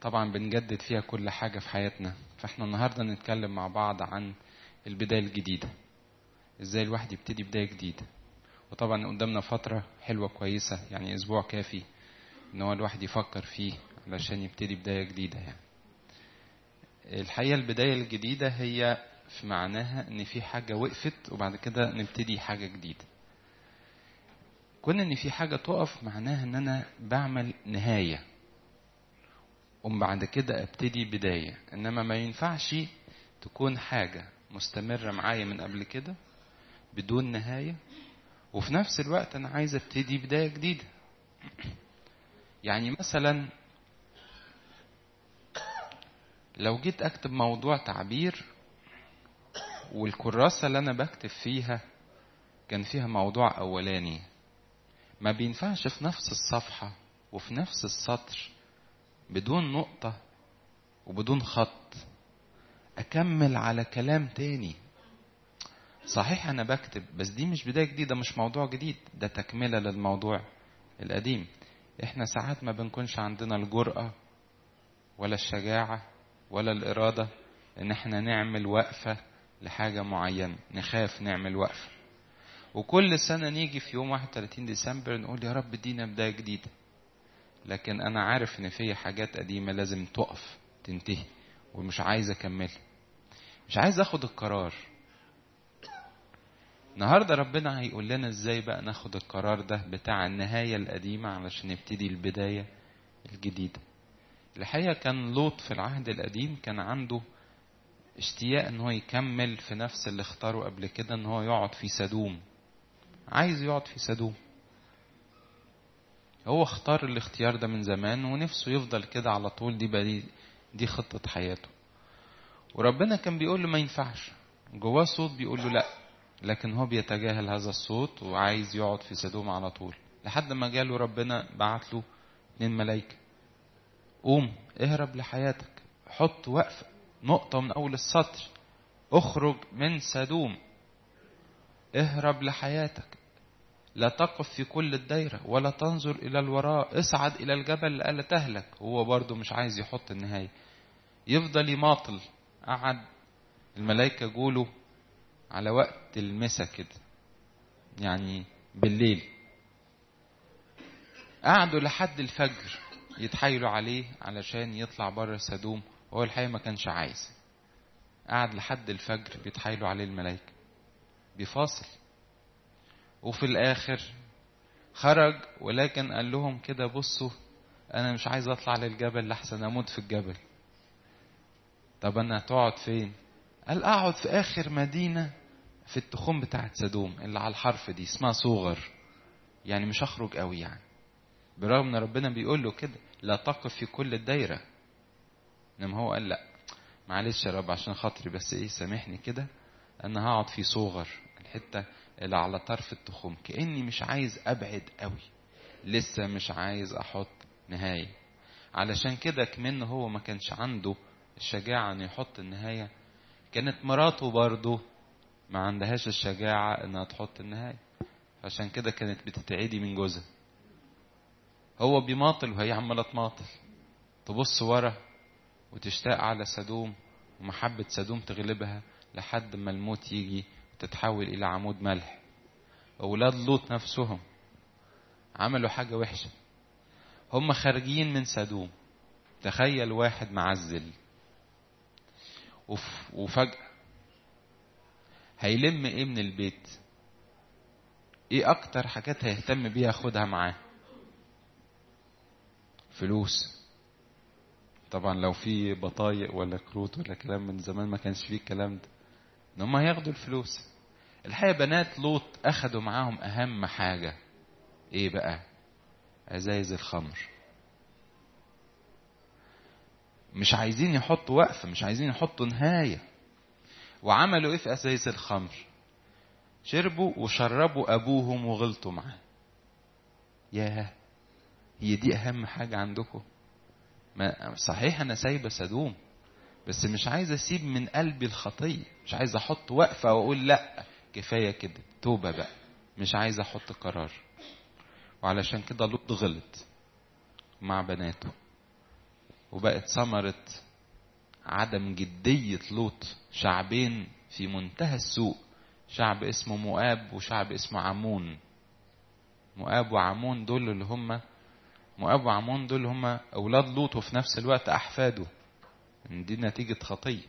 طبعا بنجدد فيها كل حاجة في حياتنا فاحنا النهاردة نتكلم مع بعض عن البداية الجديدة ازاي الواحد يبتدي بداية جديدة وطبعا قدامنا فترة حلوة كويسة يعني اسبوع كافي ان هو الواحد يفكر فيه علشان يبتدي بداية جديدة يعني الحقيقة البداية الجديدة هي في معناها ان في حاجة وقفت وبعد كده نبتدي حاجة جديدة كون ان في حاجة تقف معناها ان انا بعمل نهاية ومن بعد كده ابتدي بداية انما ما ينفعش تكون حاجة مستمرة معايا من قبل كده بدون نهاية وفي نفس الوقت انا عايز ابتدي بداية جديدة يعني مثلا لو جيت اكتب موضوع تعبير والكراسة اللي انا بكتب فيها كان فيها موضوع اولاني ما بينفعش في نفس الصفحة وفي نفس السطر بدون نقطة وبدون خط أكمل على كلام تاني صحيح أنا بكتب بس دي مش بداية جديدة مش موضوع جديد ده تكملة للموضوع القديم إحنا ساعات ما بنكونش عندنا الجرأة ولا الشجاعة ولا الإرادة إن إحنا نعمل وقفة لحاجة معينة نخاف نعمل وقفة وكل سنة نيجي في يوم 31 ديسمبر نقول يا رب ادينا بداية جديدة لكن أنا عارف إن في حاجات قديمة لازم تقف تنتهي ومش عايز أكملها مش عايز أخد القرار النهاردة ربنا هيقول لنا إزاي بقى ناخد القرار ده بتاع النهاية القديمة علشان نبتدي البداية الجديدة الحقيقة كان لوط في العهد القديم كان عنده اشتياق ان هو يكمل في نفس اللي اختاره قبل كده ان هو يقعد في سدوم عايز يقعد في سدوم هو اختار الاختيار ده من زمان ونفسه يفضل كده على طول دي بقى دي, دي خطة حياته وربنا كان بيقول له ما ينفعش جواه صوت بيقول له لا لكن هو بيتجاهل هذا الصوت وعايز يقعد في سدوم على طول لحد ما جاله ربنا بعت له اتنين ملايكة قوم اهرب لحياتك حط وقفة نقطة من أول السطر اخرج من سدوم اهرب لحياتك لا تقف في كل الدايرة ولا تنظر إلى الوراء اصعد إلى الجبل لألا تهلك هو برضه مش عايز يحط النهاية يفضل يماطل قعد الملائكة جوله على وقت المسا كده يعني بالليل قعدوا لحد الفجر يتحايلوا عليه علشان يطلع بره سدوم وهو الحقيقة ما كانش عايز قعد لحد الفجر بيتحايلوا عليه الملائكة بيفاصل وفي الآخر خرج ولكن قال لهم كده بصوا أنا مش عايز أطلع للجبل لحسن أموت في الجبل طب أنا هتقعد فين؟ قال أقعد في آخر مدينة في التخوم بتاعت سدوم اللي على الحرف دي اسمها صغر يعني مش هخرج قوي يعني برغم ان ربنا بيقول له كده لا تقف في كل الدايره انما هو قال لا معلش يا رب عشان خاطري بس ايه سامحني كده انا هقعد في صغر الحته اللي على طرف التخوم كاني مش عايز ابعد قوي لسه مش عايز احط نهايه علشان كده كمان هو ما كانش عنده الشجاعه انه يحط النهايه كانت مراته برضه ما عندهاش الشجاعه انها تحط النهايه عشان كده كانت بتتعدي من جوزها هو بيماطل وهي عماله تماطل تبص ورا وتشتاق على سدوم ومحبة سدوم تغلبها لحد ما الموت يجي وتتحول إلى عمود ملح أولاد لوط نفسهم عملوا حاجة وحشة هم خارجين من سدوم تخيل واحد معزل وفجأة هيلم ايه من البيت ايه اكتر حاجات هيهتم بيها ياخدها معاه فلوس طبعا لو في بطايق ولا كروت ولا كلام من زمان ما كانش فيه الكلام ده ان هم هياخدوا الفلوس الحقيقه بنات لوط اخدوا معاهم اهم حاجه ايه بقى ازايز الخمر مش عايزين يحطوا وقفه مش عايزين يحطوا نهايه وعملوا ايه في ازايز الخمر شربوا وشربوا ابوهم وغلطوا معاه ياه هي دي اهم حاجه عندكم ما صحيح انا سايبه سدوم بس مش عايز اسيب من قلبي الخطيه مش عايز احط وقفه واقول لا كفايه كده توبه بقى مش عايز احط قرار وعلشان كده لوط غلط مع بناته وبقت ثمرة عدم جدية لوط شعبين في منتهى السوء شعب اسمه مؤاب وشعب اسمه عمون مؤاب وعمون دول اللي هم مؤاب وعمون دول هم أولاد لوط وفي نفس الوقت أحفاده دي نتيجة خطية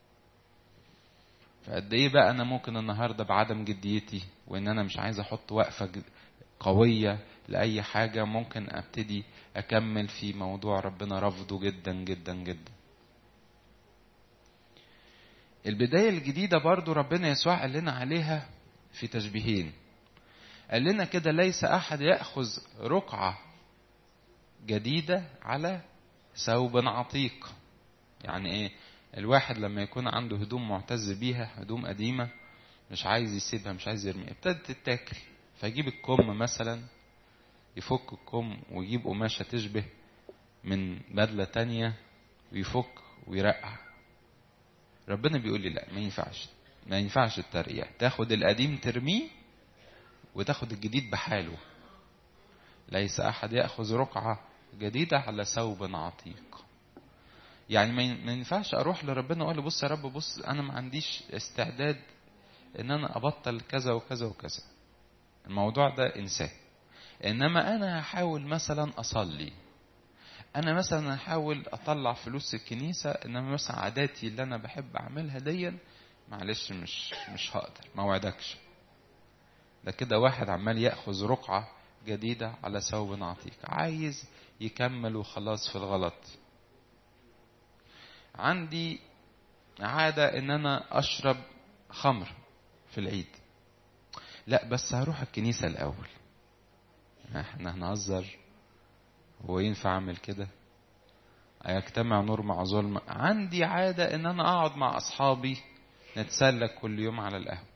فقد إيه بقى أنا ممكن النهاردة بعدم جديتي وإن أنا مش عايز أحط وقفة قوية لأي حاجة ممكن أبتدي أكمل في موضوع ربنا رفضه جدا جدا جدا البداية الجديدة برضو ربنا يسوع قال لنا عليها في تشبيهين قال لنا كده ليس أحد يأخذ رقعة جديدة على ثوب عتيق يعني إيه الواحد لما يكون عنده هدوم معتز بيها هدوم قديمة مش عايز يسيبها مش عايز يرميها ابتدت تتاكل فيجيب الكم مثلا يفك الكم ويجيب قماشة تشبه من بدلة تانية ويفك ويرقع ربنا بيقول لي لا ما ينفعش ما ينفعش الترقيع تاخد القديم ترميه وتاخد الجديد بحاله ليس أحد يأخذ رقعة جديدة على ثوب عتيق يعني ما ينفعش أروح لربنا وأقول له بص يا رب بص أنا ما عنديش استعداد إن أنا أبطل كذا وكذا وكذا الموضوع ده إنسان إنما أنا هحاول مثلا أصلي أنا مثلا هحاول أطلع فلوس الكنيسة إنما مثلا عاداتي اللي أنا بحب أعملها ديا معلش مش مش هقدر ما وعدكش ده كده واحد عمال ياخذ رقعه جديده على ثوب عتيق عايز يكمل وخلاص في الغلط عندي عاده ان انا اشرب خمر في العيد لا بس هروح الكنيسه الاول احنا هنهزر هو ينفع اعمل كده يجتمع نور مع ظلم عندي عاده ان انا اقعد مع اصحابي نتسلى كل يوم على القهوه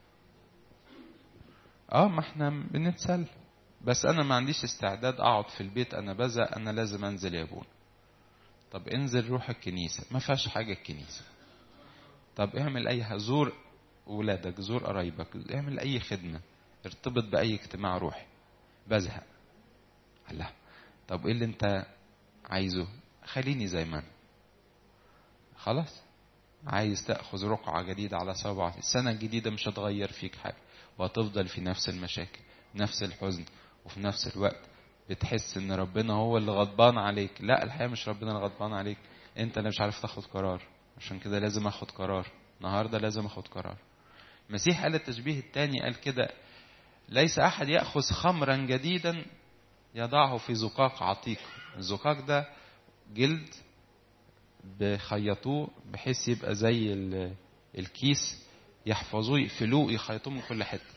اه ما احنا بنتسلى بس انا ما عنديش استعداد اقعد في البيت انا بزق انا لازم انزل يا ابونا طب انزل روح الكنيسة ما فيهاش حاجة الكنيسة طب اعمل اي زور ولادك زور قرايبك اعمل اي خدمة ارتبط باي اجتماع روحي بزهق الله طب ايه اللي انت عايزه خليني زي ما انا خلاص عايز تاخذ رقعه جديده على سبعه السنه الجديده مش هتغير فيك حاجه وهتفضل في نفس المشاكل نفس الحزن وفي نفس الوقت بتحس ان ربنا هو اللي غضبان عليك لا الحقيقه مش ربنا اللي غضبان عليك انت اللي مش عارف تاخد قرار عشان كده لازم اخد قرار النهارده لازم اخد قرار المسيح قال التشبيه الثاني قال كده ليس احد ياخذ خمرا جديدا يضعه في زقاق عتيق الزقاق ده جلد بخيطوه بحيث يبقى زي الكيس يحفظوه يقفلوه يخيطوه من كل حته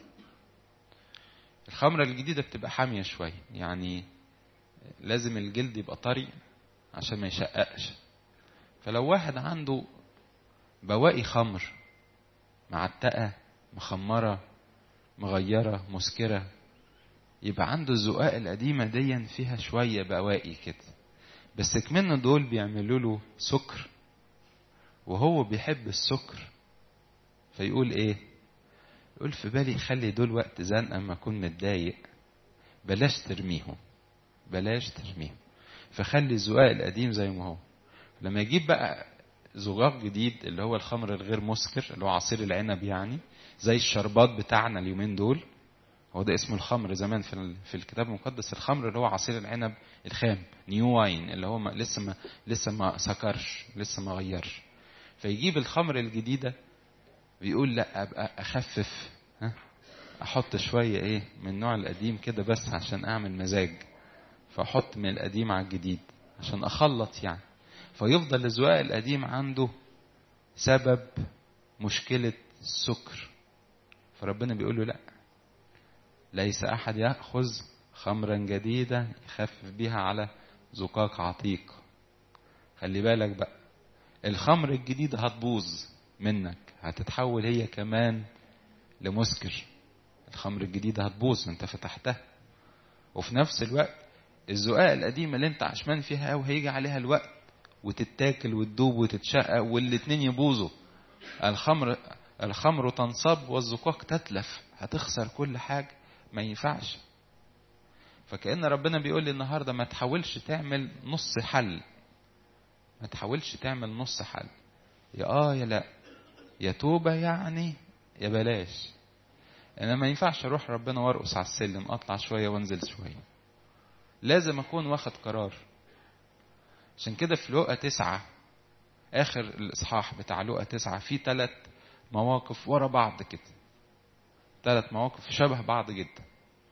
الخمرة الجديدة بتبقى حامية شوية يعني لازم الجلد يبقى طري عشان ما يشققش فلو واحد عنده بواقي خمر معتقة مخمرة مغيرة مسكرة يبقى عنده الزقاق القديمة دي فيها شوية بواقي كده بس كمان دول بيعملوا له سكر وهو بيحب السكر فيقول ايه يقول في بالي خلي دول وقت زنقه اما اكون متضايق بلاش ترميهم بلاش ترميهم فخلي الزقاق القديم زي ما هو لما يجيب بقى زجاج جديد اللي هو الخمر الغير مسكر اللي هو عصير العنب يعني زي الشربات بتاعنا اليومين دول هو ده اسمه الخمر زمان في في الكتاب المقدس الخمر اللي هو عصير العنب الخام نيو واين اللي هو ما لسه ما لسه ما سكرش لسه ما غيرش فيجيب الخمر الجديده بيقول لا ابقى اخفف ها احط شويه ايه من النوع القديم كده بس عشان اعمل مزاج فاحط من القديم على الجديد عشان اخلط يعني فيفضل الزواق القديم عنده سبب مشكله السكر فربنا بيقول له لا ليس احد ياخذ خمرا جديده يخفف بها على زقاق عتيق خلي بالك بقى الخمر الجديد هتبوظ منك هتتحول هي كمان لمسكر الخمر الجديدة هتبوظ انت فتحتها وفي نفس الوقت الزقاق القديمة اللي انت عشمان فيها قوي هيجي عليها الوقت وتتاكل وتدوب وتتشقق والاتنين يبوظوا الخمر الخمر تنصب والزقاق تتلف هتخسر كل حاجة ما ينفعش فكأن ربنا بيقول لي النهاردة ما تحاولش تعمل نص حل ما تحاولش تعمل نص حل يا اه يا لا يا توبة يعني يا بلاش انا ما ينفعش اروح ربنا وارقص على السلم اطلع شوية وانزل شوية لازم اكون واخد قرار عشان كده في لقا تسعة اخر الاصحاح بتاع لقا تسعة في ثلاث مواقف ورا بعض كده ثلاث مواقف شبه بعض جدا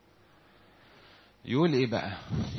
يقول ايه بقى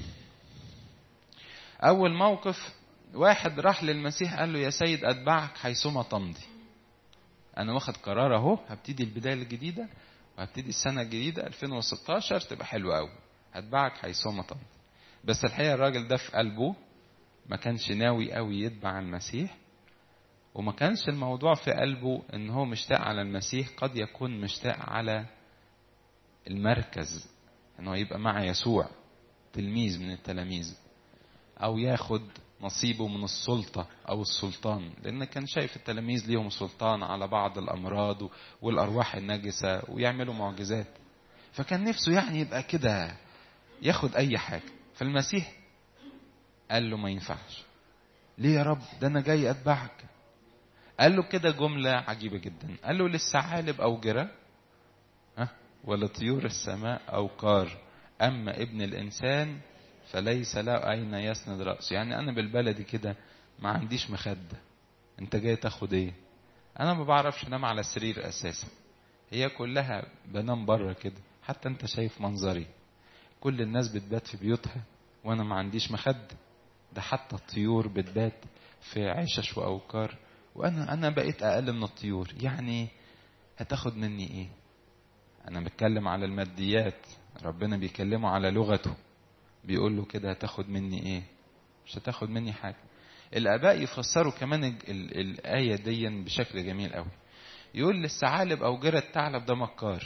اول موقف واحد راح للمسيح قال له يا سيد اتبعك حيثما تمضي انا واخد قرار اهو هبتدي البدايه الجديده وهبتدي السنه الجديده 2016 تبقى حلوه قوي هتبعك حيثما تمضي بس الحقيقه الراجل ده في قلبه ما كانش ناوي قوي يتبع المسيح وما كانش الموضوع في قلبه ان هو مشتاق على المسيح قد يكون مشتاق على المركز ان هو يبقى مع يسوع تلميذ من التلاميذ او ياخد نصيبه من السلطة أو السلطان لأن كان شايف التلاميذ ليهم سلطان على بعض الأمراض والأرواح النجسة ويعملوا معجزات فكان نفسه يعني يبقى كده ياخد أي حاجة فالمسيح قال له ما ينفعش ليه يا رب ده أنا جاي أتبعك قال له كده جملة عجيبة جدا قال له للثعالب أوجرة ها ولطيور السماء أوقار أما ابن الإنسان فليس له أين يسند رأسه يعني أنا بالبلدي كده ما عنديش مخدة أنت جاي تاخد إيه أنا ما بعرفش أنام على السرير أساسا هي كلها بنام بره كده حتى أنت شايف منظري كل الناس بتبات في بيوتها وأنا ما عنديش مخدة ده حتى الطيور بتبات في عشش وأوكار وأنا أنا بقيت أقل من الطيور يعني هتاخد مني إيه أنا بتكلم على الماديات ربنا بيكلمه على لغته بيقول له كده هتاخد مني ايه مش هتاخد مني حاجة الآباء يفسروا كمان ال ال الآية دي بشكل جميل قوي يقول للثعالب أو جرى الثعلب ده مكار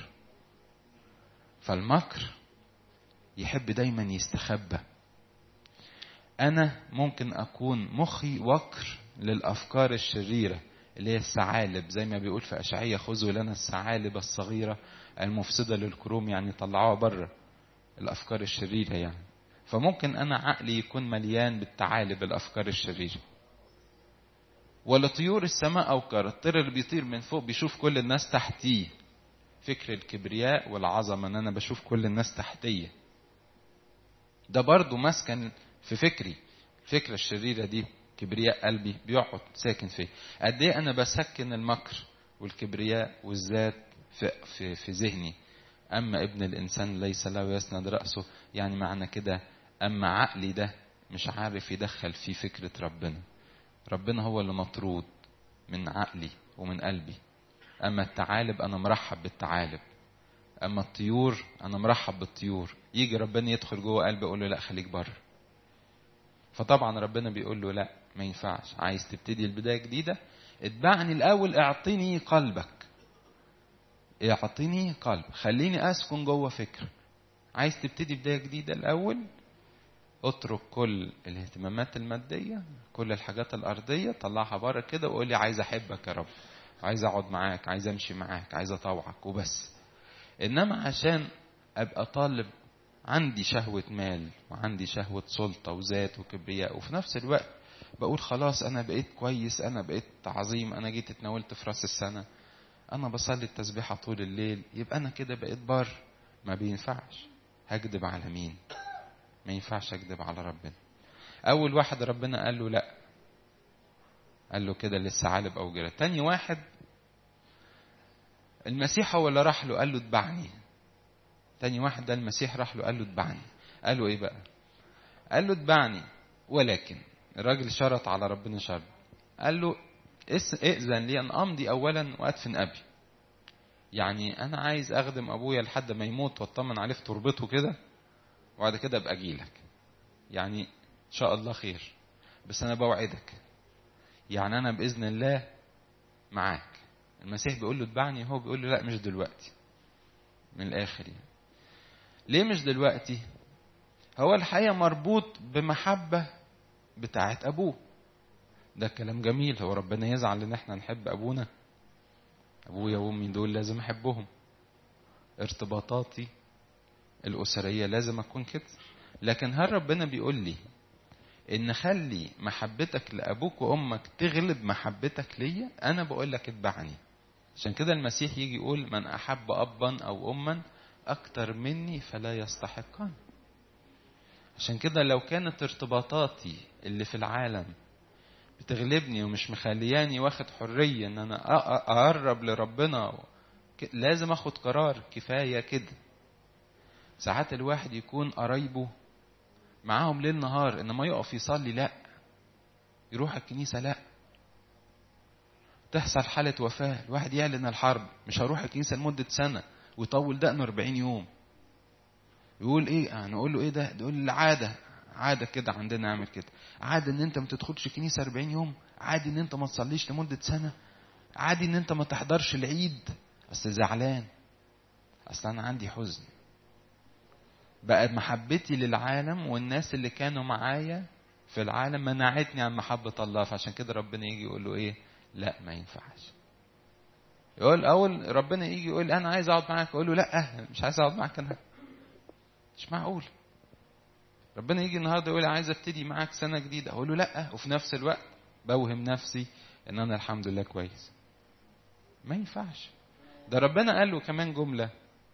فالمكر يحب دايما يستخبى أنا ممكن أكون مخي وكر للأفكار الشريرة اللي هي الثعالب زي ما بيقول في أشعية خذوا لنا الثعالب الصغيرة المفسدة للكروم يعني طلعوها بره الأفكار الشريرة يعني فممكن أنا عقلي يكون مليان بالتعالب الأفكار الشريرة ولطيور السماء أوكار الطير اللي بيطير من فوق بيشوف كل الناس تحتيه فكر الكبرياء والعظمة أن أنا بشوف كل الناس تحتية ده برضو مسكن في فكري الفكرة الشريرة دي كبرياء قلبي بيقعد ساكن فيه قد ايه انا بسكن المكر والكبرياء والذات في, في, في ذهني اما ابن الانسان ليس له يسند راسه يعني معنى كده اما عقلي ده مش عارف يدخل فيه فكره ربنا ربنا هو اللي مطرود من عقلي ومن قلبي اما الثعالب انا مرحب بالثعالب اما الطيور انا مرحب بالطيور يجي ربنا يدخل جوه قلبي اقول له لا خليك بره فطبعا ربنا بيقول له لا ما ينفعش عايز تبتدي البدايه جديده اتبعني الاول اعطيني قلبك اعطيني قلب خليني اسكن جوه فكر عايز تبتدي بدايه جديده الاول اترك كل الاهتمامات الماديه كل الحاجات الارضيه طلعها بره كده وقول لي عايز احبك يا رب عايز اقعد معاك عايز امشي معاك عايز اطوعك وبس انما عشان ابقى طالب عندي شهوة مال وعندي شهوة سلطة وذات وكبرياء وفي نفس الوقت بقول خلاص أنا بقيت كويس أنا بقيت عظيم أنا جيت اتناولت في راس السنة أنا بصلي التسبيحة طول الليل يبقى أنا كده بقيت بر ما بينفعش هكذب على مين ما ينفعش أكذب على ربنا أول واحد ربنا قال له لأ قال له كده للثعالب أو جرى تاني واحد المسيح هو اللي راح له قال له اتبعني تاني واحد ده المسيح راح له قال له اتبعني قال له ايه بقى قال له اتبعني ولكن الراجل شرط على ربنا شرط قال له ائذن لي ان امضي اولا وادفن ابي يعني انا عايز اخدم ابويا لحد ما يموت واطمن عليه في تربته كده وبعد كده ابقى اجيلك يعني ان شاء الله خير بس انا بوعدك يعني انا باذن الله معاك المسيح بيقول له اتبعني هو بيقول له لا مش دلوقتي من الاخر يعني ليه مش دلوقتي هو الحقيقه مربوط بمحبه بتاعه ابوه ده كلام جميل هو ربنا يزعل ان احنا نحب ابونا ابويا وامي دول لازم احبهم ارتباطاتي الاسريه لازم اكون كده لكن هل ربنا بيقول لي ان خلي محبتك لابوك وامك تغلب محبتك ليا انا بقول لك اتبعني عشان كده المسيح يجي يقول من احب ابا او اما اكتر مني فلا يستحقان عشان كده لو كانت ارتباطاتي اللي في العالم بتغلبني ومش مخلياني واخد حرية ان انا اقرب لربنا لازم اخد قرار كفاية كده ساعات الواحد يكون قرايبه معاهم ليل نهار انما يقف يصلي لا يروح الكنيسة لا تحصل حالة وفاة الواحد يعلن الحرب مش هروح الكنيسة لمدة سنة ويطول دقنه 40 يوم يقول ايه انا اقول له ايه ده يقول العادة عادة كده عندنا نعمل كده عادة ان انت ما تدخلش كنيسة 40 يوم عادي ان انت ما تصليش لمدة سنة عادي ان انت ما تحضرش العيد اصل زعلان اصل انا عندي حزن بقى محبتي للعالم والناس اللي كانوا معايا في العالم منعتني عن محبة الله فعشان كده ربنا يجي يقول له ايه لا ما ينفعش يقول اول ربنا يجي يقول انا عايز اقعد معاك اقول له لا مش عايز اقعد معاك انا مش معقول ربنا يجي النهارده يقول عايز ابتدي معاك سنه جديده اقول له لا وفي نفس الوقت بوهم نفسي ان انا الحمد لله كويس ما ينفعش ده ربنا قال له كمان جمله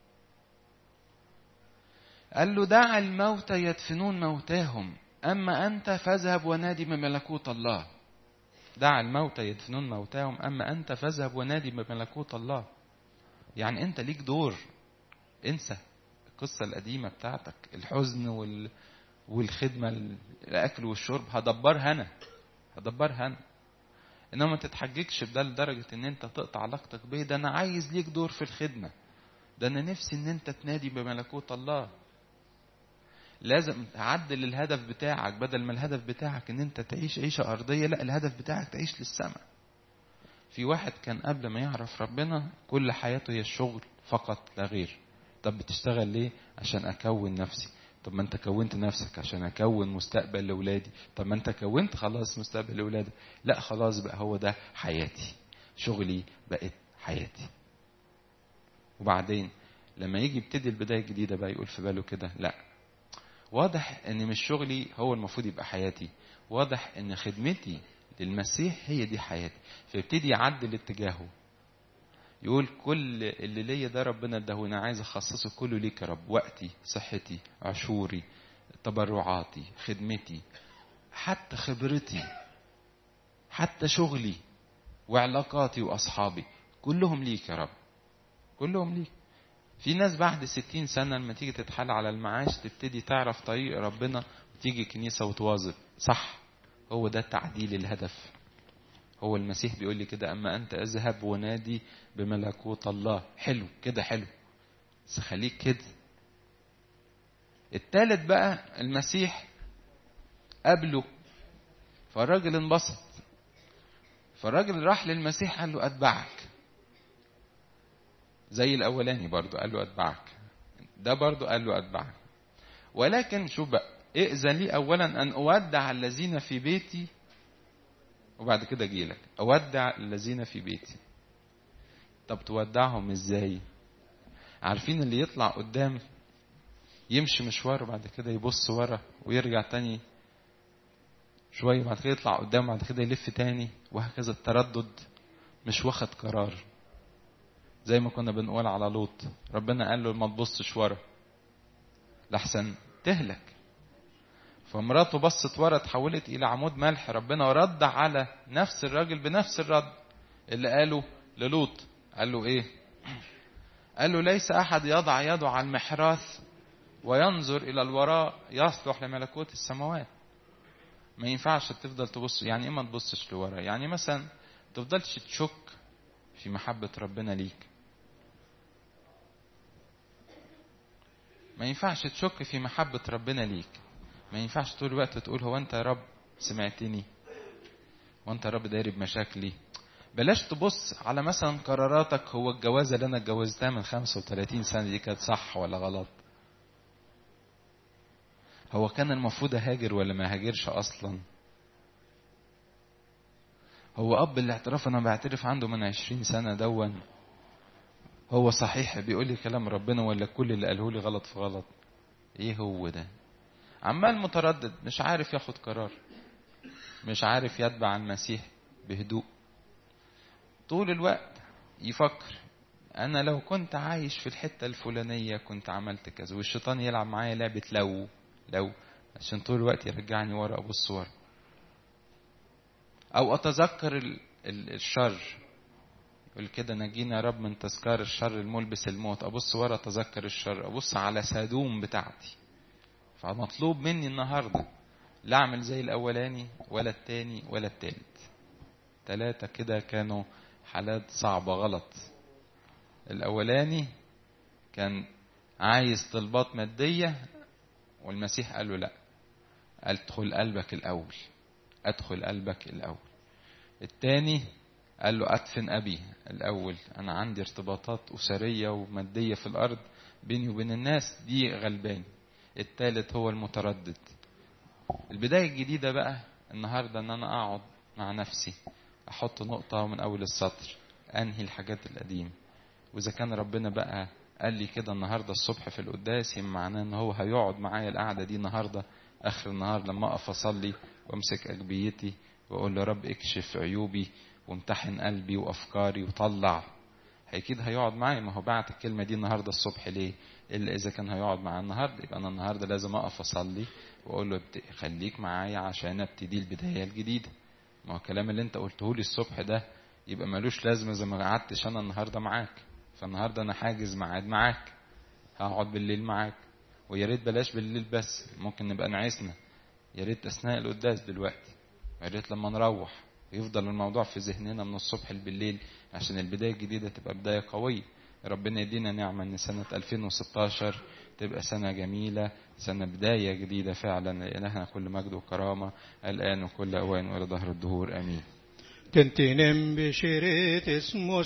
قال له دع الموتى يدفنون موتاهم اما انت فاذهب ونادي بملكوت الله دع الموتى يدفنون موتاهم اما انت فاذهب ونادي بملكوت الله يعني انت ليك دور انسى القصة القديمة بتاعتك الحزن وال... والخدمة الأكل والشرب هدبرها أنا هدبرها أنا إنما ما تتحججش بده لدرجة إن أنت تقطع علاقتك بيه ده أنا عايز ليك دور في الخدمة ده أنا نفسي إن أنت تنادي بملكوت الله لازم تعدل الهدف بتاعك بدل ما الهدف بتاعك ان انت تعيش عيشة ارضية لا الهدف بتاعك تعيش للسماء في واحد كان قبل ما يعرف ربنا كل حياته هي الشغل فقط لا غير طب بتشتغل ليه عشان اكون نفسي طب ما انت كونت نفسك عشان اكون مستقبل لاولادي طب ما انت كونت خلاص مستقبل لاولادك لا خلاص بقى هو ده حياتي شغلي بقت حياتي وبعدين لما يجي يبتدي البدايه الجديده بقى يقول في باله كده لا واضح ان مش شغلي هو المفروض يبقى حياتي واضح ان خدمتي للمسيح هي دي حياتي فيبتدي يعدل اتجاهه يقول كل اللي ليا ده ربنا اداهوني عايز اخصصه كله ليك يا رب وقتي صحتي عشوري تبرعاتي خدمتي حتى خبرتي حتى شغلي وعلاقاتي واصحابي كلهم ليك يا رب كلهم ليك في ناس بعد ستين سنة لما تيجي تتحل على المعاش تبتدي تعرف طريق ربنا وتيجي كنيسة وتواظب صح هو ده تعديل الهدف هو المسيح بيقول لي كده أما أنت اذهب ونادي بملكوت الله حلو كده حلو بس خليك كده التالت بقى المسيح قابله فالراجل انبسط فالراجل راح للمسيح قال له أتبعك زي الأولاني برضو قال له أتبعك ده برضو قال له أتبعك ولكن شوف بقى ائذن لي أولا أن أودع الذين في بيتي وبعد كده أجي لك أودع الذين في بيتي طب تودعهم إزاي عارفين اللي يطلع قدام يمشي مشوار وبعد كده يبص ورا ويرجع تاني شوية بعد كده يطلع قدام بعد كده يلف تاني وهكذا التردد مش واخد قرار زي ما كنا بنقول على لوط ربنا قال له ما تبصش ورا لحسن تهلك فمراته بصت ورا تحولت الى عمود ملح ربنا رد على نفس الراجل بنفس الرد اللي قاله للوط قال له ايه قال له ليس احد يضع يده على المحراث وينظر الى الوراء يصلح لملكوت السماوات ما ينفعش تفضل تبص يعني ايه ما تبصش لورا يعني مثلا تفضلش تشك في محبة ربنا ليك ما ينفعش تشك في محبة ربنا ليك ما ينفعش طول الوقت تقول هو انت يا رب سمعتني وانت يا رب داري بمشاكلي بلاش تبص على مثلا قراراتك هو الجوازة اللي انا اتجوزتها من 35 سنة دي كانت صح ولا غلط هو كان المفروض اهاجر ولا ما هاجرش اصلا هو اب الاعتراف انا بعترف عنده من عشرين سنة دون هو صحيح بيقول لي كلام ربنا ولا كل اللي قاله لي غلط في غلط ايه هو ده عمال متردد مش عارف ياخد قرار مش عارف يتبع المسيح بهدوء طول الوقت يفكر انا لو كنت عايش في الحته الفلانيه كنت عملت كذا والشيطان يلعب معايا لعبه لو لو عشان طول الوقت يرجعني ورا ابص ورا او اتذكر ال ال الشر يقول كده نجينا يا رب من تذكار الشر الملبس الموت ابص ورا اتذكر الشر ابص على سادوم بتاعتي فمطلوب مني النهارده لا اعمل زي الاولاني ولا التاني ولا التالت ثلاثه كده كانوا حالات صعبه غلط الاولاني كان عايز طلبات ماديه والمسيح قال له لا ادخل قلبك الاول ادخل قلبك الاول التاني قال له ادفن ابي الاول انا عندي ارتباطات اسريه وماديه في الارض بيني وبين الناس دي غلباني التالت هو المتردد البدايه الجديده بقى النهارده ان انا اقعد مع نفسي احط نقطه من اول السطر انهي الحاجات القديمه واذا كان ربنا بقى قال لي كده النهارده الصبح في القداس يبقى معناه ان هو هيقعد معايا القعده دي النهارده اخر النهار لما اقف اصلي وامسك اجبيتي واقول له رب اكشف عيوبي وامتحن قلبي وافكاري وطلع اكيد هيقعد معايا ما هو بعت الكلمه دي النهارده الصبح ليه الا اذا كان هيقعد معايا النهارده يبقى انا النهارده لازم اقف اصلي واقول له خليك معايا عشان ابتدي البدايه الجديده ما هو الكلام اللي انت قلته لي الصبح ده يبقى ملوش لازمه اذا ما قعدتش انا النهارده معاك فالنهارده انا حاجز ميعاد معاك هقعد بالليل معاك ويا ريت بلاش بالليل بس ممكن نبقى نعسنا يا ريت اثناء القداس دلوقتي يا ريت لما نروح يفضل الموضوع في ذهننا من الصبح بالليل عشان البدايه الجديده تبقى بدايه قويه ربنا يدينا نعمه ان سنه 2016 تبقى سنه جميله سنه بدايه جديده فعلا لالهنا كل مجد وكرامه الان وكل اوان والى ظهر الدهور امين تنتنم بشريت اسمه